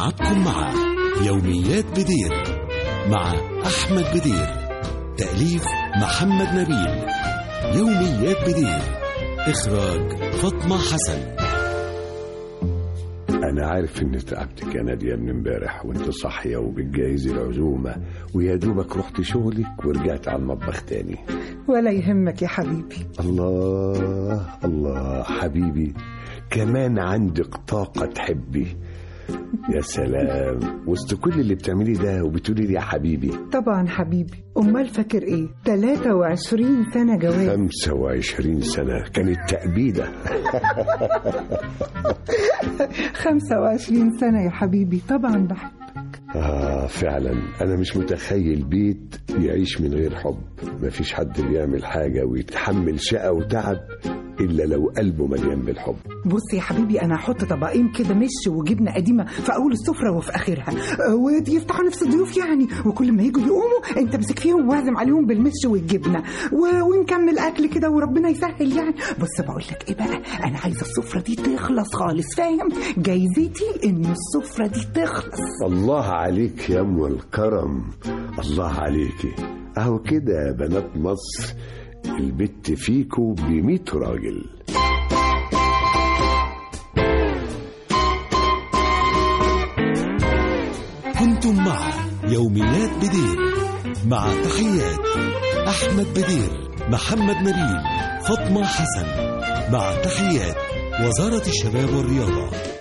معكم مع يوميات بدير مع أحمد بدير تأليف محمد نبيل يوميات بدير إخراج فاطمة حسن أنا عارف إن تعبتك يا نادية من امبارح وأنت صاحية وبتجهزي العزومة ويا دوبك رحت شغلك ورجعت على المطبخ تاني ولا يهمك يا حبيبي الله الله حبيبي كمان عندك طاقة تحبي يا سلام وسط كل اللي بتعمليه ده وبتقولي لي يا حبيبي طبعا حبيبي أمال فاكر إيه 23 سنة جواز 25 سنة كانت تأبيدة 25 سنة يا حبيبي طبعا بحب آه فعلا أنا مش متخيل بيت يعيش من غير حب مفيش حد بيعمل حاجة ويتحمل شقة وتعب إلا لو قلبه مليان بالحب بص يا حبيبي انا هحط طبقين كده مش وجبنه قديمه في اول السفره وفي اخرها أه، ويفتحوا نفس الضيوف يعني وكل ما يجوا يقوموا انت امسك فيهم واعزم عليهم بالمش والجبنه و... ونكمل اكل كده وربنا يسهل يعني بص بقول لك ايه بقى انا عايزه السفره دي تخلص خالص فاهم جايزتي ان السفره دي تخلص الله عليك يا ام الكرم الله عليكي اهو كده يا بنات مصر البت فيكو بميت راجل كنتم مع يوميات بدير مع تحيات أحمد بدير محمد نبيل فاطمة حسن مع تحيات وزارة الشباب والرياضة